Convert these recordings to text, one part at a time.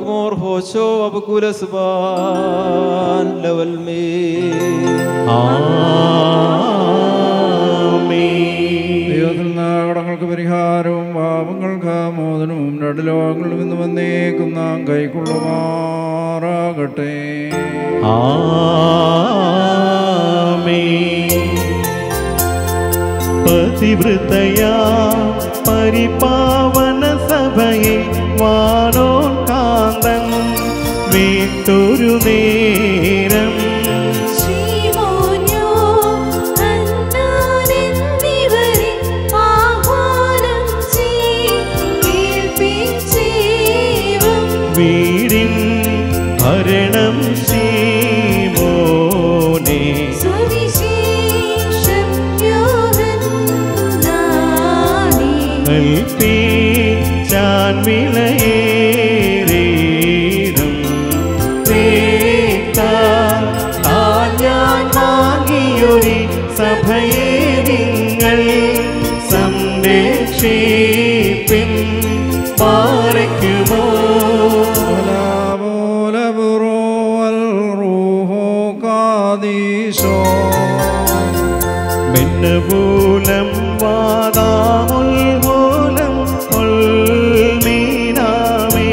ബാർക്കുമോർ ഹോശോ അബുക്കുലസ്ബാൻ level may ദൈവത്തിൽ നിന്ന് കടങ്ങൾക്ക് പരിഹാരവും പാപങ്ങൾക്ക് മോചനവും രണ്ട് ലോകങ്ങളിൽ നിന്ന് വന്നേക്കും നാം കൈക്കൊള്ളുമാറാകട്ടെ പതിവൃതയാ പരിപാവന സഭയെ വാനോൻ കാന്തൻ വീട്ടൊരു നേരം ശ്രീമോനോ അന്നാനെന്നിവരെ ആഹ്വാനം ചെയ്യിപ്പിച്ചേവം വീടിൻ ഭരണം ശീമോനെ സുവിശേഷം യോഹന്നാനേ കൽപ്പിച്ചാൻ വിലയേറിയിടും തേത്താൽ താൻ ഞാൻ വാങ്ങിയൊരു സഭയെ നിങ്ങൾ സംരക്ഷിപ്പിൻ പാറയ്ക്കുമോ മിന്നുപൂലം വാദാമുൽമൂലം ഉൾമീനാമേ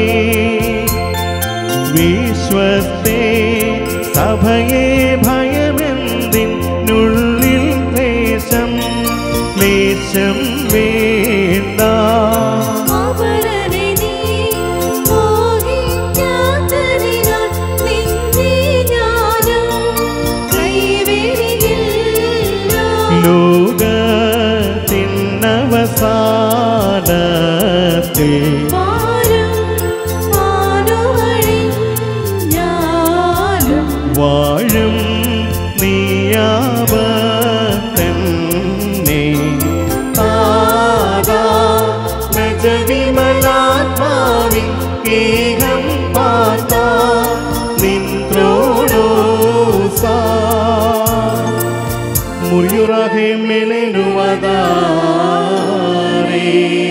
വിശ്വസ്തേ സഭയെ ഭയമെന്തിനുള്ളിൽ ക്ലേശം ക്ലേശം വേണ്ട അവരനെ നീ മോഹിക്കാത്തതിനാൽ നിന്നെ ഞാനും കൈവിടിയില്ല ലോകത്തിനവസാനത്തിൽ വാരും വാനുവഴിഞ്ഞാലും വാഴും നീയാവത്തന്നെ താതാ നജവിമലാത്മാവിൻ ഏകം പാർത്ത നിന്ത്രോണോ സാ മുറിയുറാകെ മെലെനുവതാരേ